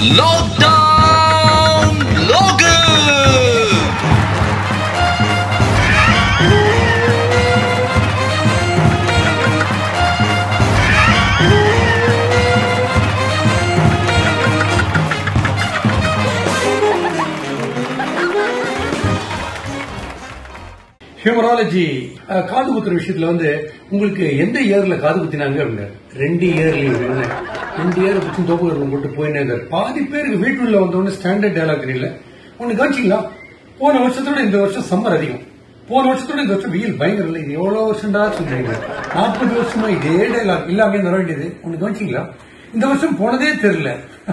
Lockdown Logan! Humourology காது குத்துற விஷயத்துல வந்து உங்களுக்கு எந்த இயர்ல காது குத்தினாங்க அப்படின்னாரு ரெண்டு இயர்லயும் ரெண்டு இயர் பிடிச்சி தோப்பு போட்டு போயினே இருந்தாரு பாதி பேருக்கு வீட்டுள்ள வந்தோடனே ஸ்டாண்டர்ட் டயலாக் இல்ல ஒண்ணு கவனிச்சிங்களா போன வருஷத்தோட இந்த வருஷம் சம்மர் அதிகம் போன வருஷத்தோட இந்த வருஷம் வெயில் பயங்கரம் இல்லை இது எவ்வளவு வருஷம்டா சொல்றீங்க நாற்பது வருஷமா இதே டயலாக் இல்லாம வர வேண்டியது ஒண்ணு கவனிச்சிங்களா இந்த வருஷம் போனதே தெரியல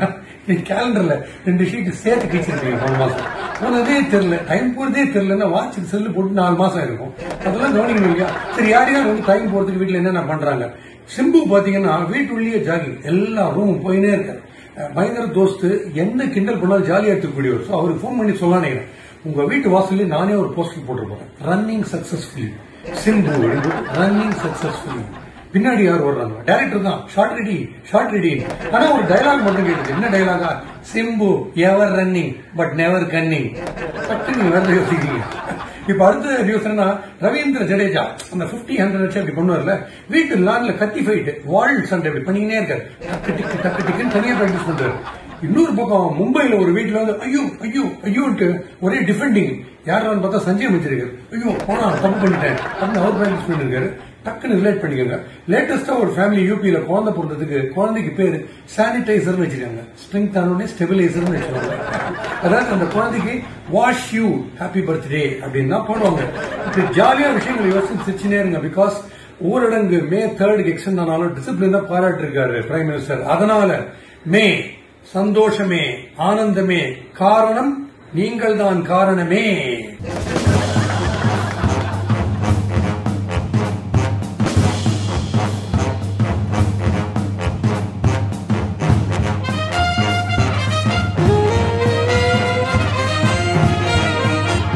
கேலண்டர்ல ரெண்டு ஷீட் சேர்த்து கிழிச்சிருக்கீங்க போன மாசம் போனதே தெரியல டைம் போறதே தெரியலன்னா வாட்ச் செல்லு போட்டு நாலு மாசம் இருக்கும் அதெல்லாம் கவனிக்கணும் இல்லையா சரி யார் யார் வந்து டைம் போறதுக்கு வீட்டுல என்னென்ன பண்றாங்க சிம்பு பாத்தீங்கன்னா வீட்டுள்ளேயே ஜாகிங் எல்லா ரூமும் போயினே இருக்காரு அஹ் பயங்கர தோஸ்து என்ன கிண்டல் பண்ணாலும் ஜாலியா எடுத்துக்கூடியவர் ஸோ அவருக்கு ஃபோன் பண்ணி சொல்லலாம் நினைக்கிறேன் உங்க வீட்டு வாசல்ல நானே ஒரு போஸ்டர் போட்டிருப்பேன் running successfully Simbu running successfully பின்னாடி யார் வர்றாங்க டைரக்டர் தான் ஷார்ட் ரெடி ஷார்ட் ரெடி ஆனா ஒரு டயலாக் மட்டும் கேட்டுச்சு என்ன டயலாகா Simbu ever running but never cunning பட்டு நீங்க வேற யோசிக்கிறீங்க இப்ப அடுத்த யோசனைனா ரவீந்திர ஜடேஜா அந்த பிப்டி ஹண்ட்ரட் வச்சு அப்படி பண்ணுவார்ல வீட்டு லான்ல கத்தி ஃபைட் வால் சண்டை அப்படி பண்ணிக்கினே இருக்காரு டக்கு டிக்கு டக்கு டிக்குன்னு தனியா பிராக்டிஸ் பண்றாரு இன்னொரு பக்கம் மும்பைல ஒரு வீட்டுல வந்து ஐயோ ஐயோ ஐயோன்ட்டு ஒரே டிஃபெண்டிங் யாரான்னு பார்த்தா சஞ்சய் அமைச்சிருக்காரு ஐயோ போனா தப்பு பண்ணிட்டேன் அப்படின்னு அவர் பிராக்டிஸ் பண்ணிருக்காரு டக்குன்னு ரிலேட் பண்ணிக்கோங்க லேட்டஸ்டா ஒரு ஃபேமிலி யூபியில குழந்தை பிறந்ததுக்கு குழந்தைக்கு பேரு சானிடைசர் வச்சிருக்காங்க ஸ்ட்ரென்த் ஆனோடனே ஸ்டெபிலைசர் வச்சிருக்காங்க அதாவது அந்த குழந்தைக்கு வாஷ் யூ ஹாப்பி பர்த்டே அப்படின்னு தான் போடுவாங்க இப்படி ஜாலியா விஷயங்களை யோசிச்சு சிரிச்சுனே இருங்க பிகாஸ் ஊரடங்கு மே தேர்டுக்கு எக்ஸ்டெண்ட் ஆனாலும் டிசிப்ளின் தான் பாராட்டி இருக்காரு பிரைம் மினிஸ்டர் அதனால மே சந்தோஷமே ஆனந்தமே காரணம் நீங்கள் தான் காரணமே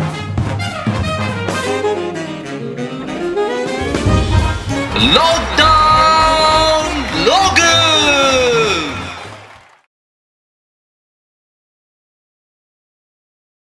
Lockdown